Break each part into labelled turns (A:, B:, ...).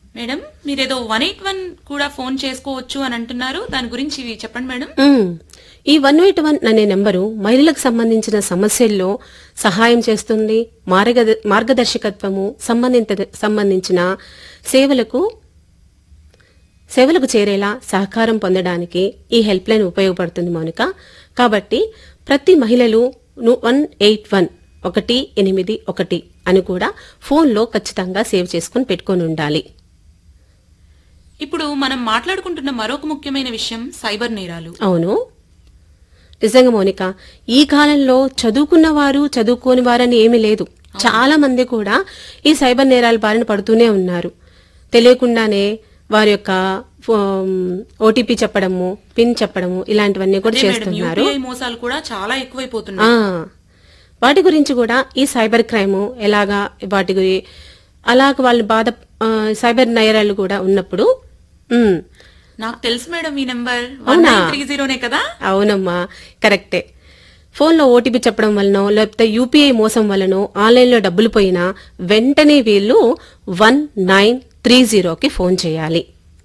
A: Madam మీరేదో one eight one కూడా phone చేసుకోవచ్చు అని అంటున్నారు దాని గురించి చెప్పండి మేడం
B: మ్మ్. ఈ వన్ ఎయిట్ వన్ అనే నెంబరు మహిళలకు సంబంధించిన సమస్యల్లో సహాయం చేస్తుంది మార్గద మార్గదర్శకత్వము సంబంధిత సంబంధించిన సేవలకు సేవలకు చేరేలా సహకారం పొందడానికి ఈ హెల్ప్ లైన్ ఉపయోగపడుతుంది మౌనిక కాబట్టి ప్రతి మహిళలు వన్ ఎయిట్ వన్ ఒకటి ఎనిమిది ఒకటి అని కూడా ఫోన్లో ఖచ్చితంగా సేవ్ చేసుకుని పెట్టుకొని ఉండాలి
A: ఇప్పుడు మనం మాట్లాడుకుంటున్న మరొక ముఖ్యమైన విషయం సైబర్ నేరాలు
B: అవును నిజంగా మౌనిక ఈ కాలంలో చదువుకున్న వారు చదువుకోని వారని ఏమీ లేదు చాలా మంది కూడా ఈ సైబర్ నేరాల బారిన పడుతూనే ఉన్నారు తెలియకుండానే వారి యొక్క ఓటీపీ చెప్పడము పిన్ చెప్పడము ఇలాంటివన్నీ కూడా
A: అదే మేడం
B: చేస్తున్నారు
A: యూపీఐ మోసాలు కూడా చాలా ఎక్కువైపోతున్నాయి
B: ఆ వాటి గురించి కూడా ఈ సైబర్ క్రైమ్ ఎలాగా వాటి గురి అలాగ వాళ్ళు బాధ ఆ, సైబర్ నేరాలు కూడా ఉన్నప్పుడు ఉమ్,
A: నాకు తెలుసు మేడం ఈ నెంబర్ వన్
B: అవునా?
A: త్రీ జీరోనే కదా
B: అవునమ్మా కరెక్టే ఫోన్లో ఓటీపీ చెప్పడం వలనో లేకపోతే యూపీఐ మోసం వలనో ఆన్లైన్లో డబ్బులు పోయినా వెంటనే వీళ్ళు వన్ నైన్ త్రీ జీరోకి ఫోన్ చేయాలి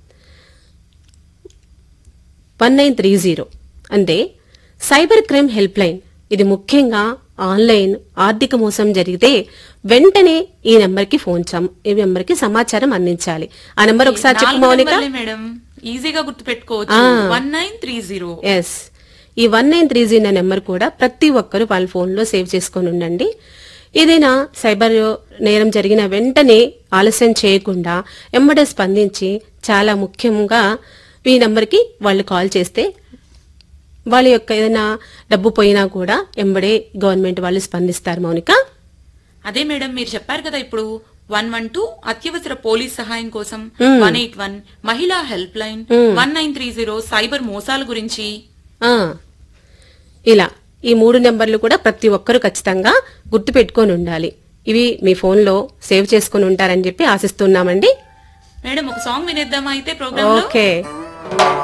B: వన్ నైన్ త్రీ జీరో అంటే సైబర్ క్రైమ్ హెల్ప్ లైన్ ఇది ముఖ్యంగా ఆన్లైన్ ఆర్థిక మోసం జరిగితే వెంటనే ఈ నెంబర్కి ఫోన్ చం- ఈ నెంబర్కి సమాచారం అందించాలి ఆ నెంబర్ ఒకసారి చెప్పు
A: నాలుగు
B: మౌనిక
A: నెంబర్లే మేడం ఈజీగా గుర్తు పెట్టుకోవచ్చు one nine three zero
B: yes ఈ one nine three zero number కూడా ప్రతి ఒక్కరు వాళ్ళ ఫోన్లో సేవ్ చేసుకొని ఉండండి ఏదైనా సైబర్ నేరం జరిగిన వెంటనే ఆలస్యం చేయకుండా ఎమ్మడే స్పందించి చాలా ముఖ్యంగా ఈ నెంబర్కి వాళ్ళు కాల్ చేస్తే వాళ్ళ యొక్క ఏదైనా డబ్బు పోయినా కూడా ఎంబడే గవర్నమెంట్ వాళ్ళు స్పందిస్తారు మౌనిక
A: అదే మేడం మీరు చెప్పారు కదా ఇప్పుడు వన్ వన్ టూ అత్యవసర పోలీస్ సహాయం కోసం వన్ ఎయిట్ వన్ మహిళా help line one nine three zero cyber మోసాల గురించి
B: ఆ, ఇలా ఈ మూడు నెంబర్లు కూడా ప్రతి ఒక్కరూ ఖచ్చితంగా గుర్తు పెట్టుకొని ఉండాలి ఇవి మీ ఫోన్లో సేవ్ చేసుకొని ఉంటారని చెప్పి ఆశిస్తున్నామండి
A: మేడం ఒక సాంగ్ వినేద్దామా అయితే ప్రోగ్రామ్ లో
B: ఓకే